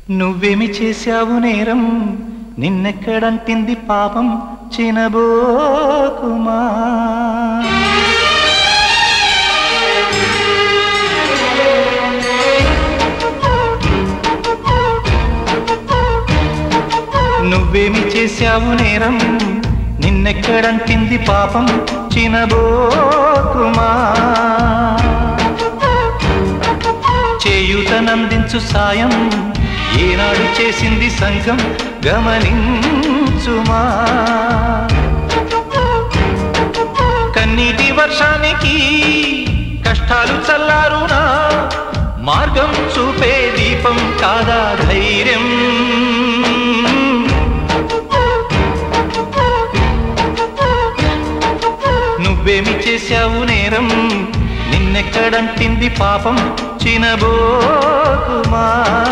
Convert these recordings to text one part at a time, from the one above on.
నువ్వేమి చేశావు నేరం నిన్నెక్కడంటింది పాపం చినబోకుమా నువ్వేమి చేశావు నేరం నిన్నెక్కడంటింది పాపం చినబోకుమా చేయూతనందించు సాయం ఏనాడు చేసింది సంఘం గమనించుమా కన్నీటి వర్షానికి కష్టాలు చల్లారునా మార్గం చూపే దీపం కాదా ధైర్యం నువ్వేమి చేశావు నేరం నిన్నెక్కడంటింది పాపం చినబోకుమా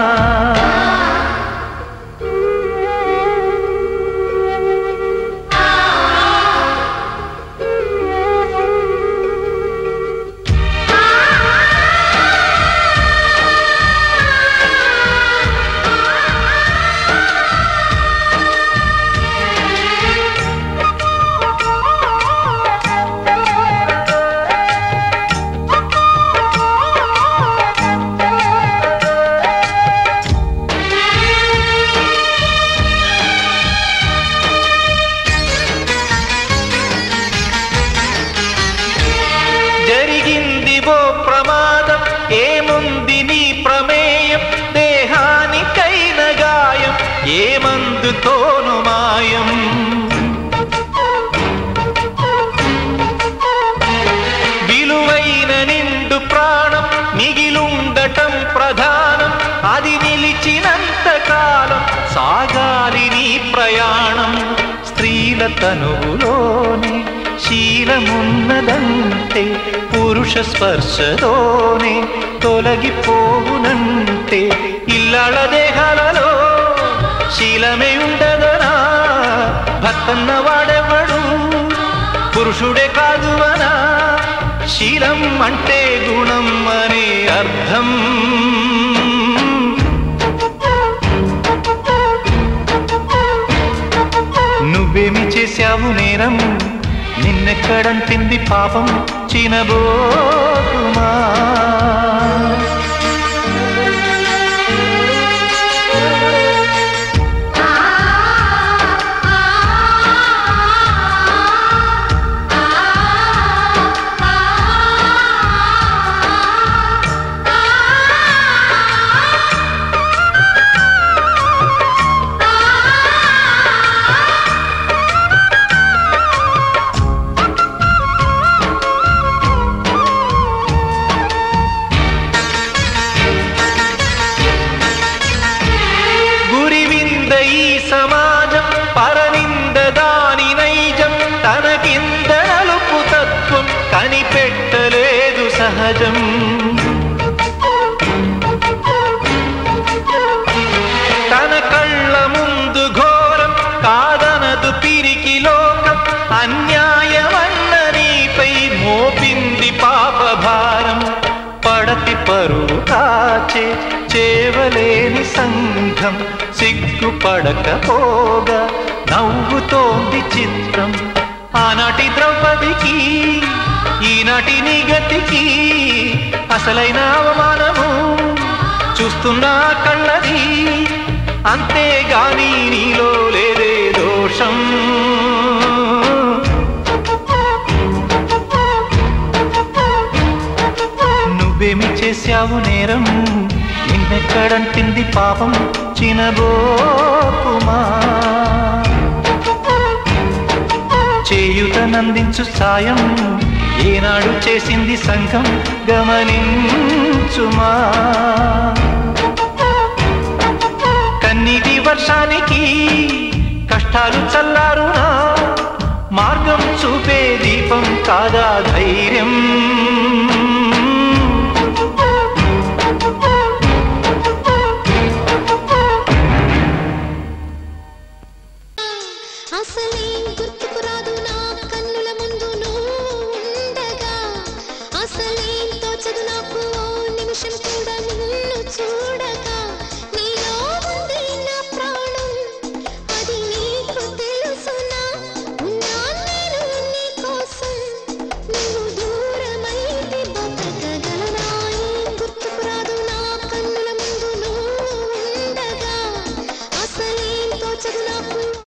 జరిగింది ఓ ప్రమాదం ఏముంది నీ ప్రమేయం దేహానికైన గాయం ఏమందుతోను మాయం విలువైన నిండు ప్రాణం మిగిలుండటం ప్రధానం అది నిలిచినంత కాలం సాగాలి నీ ప్రయాణం స్త్రీల తనువులోనే శీలమున్నదంటే పురుష స్పర్శతోనే తొలగిపోవునంటే ఇల్లాళ దేహాలలో శీలమే ఉండదనా భక్తన్న వాడెవడు పురుషుడే కాదు అనా శీలం అంటే గుణం అనే అర్థం నువ్వేమి చేశావు నేరం నిన్నెక్కడంటింది పాపం చినబోకుమా గురివింద ఈ సమాజం పరనింద దాని నైజం తన కింద నలుపు తత్వం కనిపెట్టలేదు సహజం తన కళ్ళ ముందు ఘోరం కాదనదు పిరికి లోకం అన్యాయమన్న నీపై మోపింది పాప భారం పడతి పరువు కాచే చేవలేని సంఘం సిగ్గుపడకపోగా నవ్వుతోంది చిత్రం ఆనాటి ద్రౌపదికి ఈనాటి నిగతికి అసలైన అవమానము చూస్తున్నా కళ్ళది అంతేగాని నీలో లేదే దోషం నువ్వేమి చేశావు నేరం నిన్నెక్కడంటింది పాపం చినబోకుమా చేయుతనందించు సాయం ఏనాడు చేసింది సంఘం గమనించుమా కన్నీటి వర్షానికి కష్టాలు చల్లారునా మార్గం చూపే దీపం కాదా ధైర్యం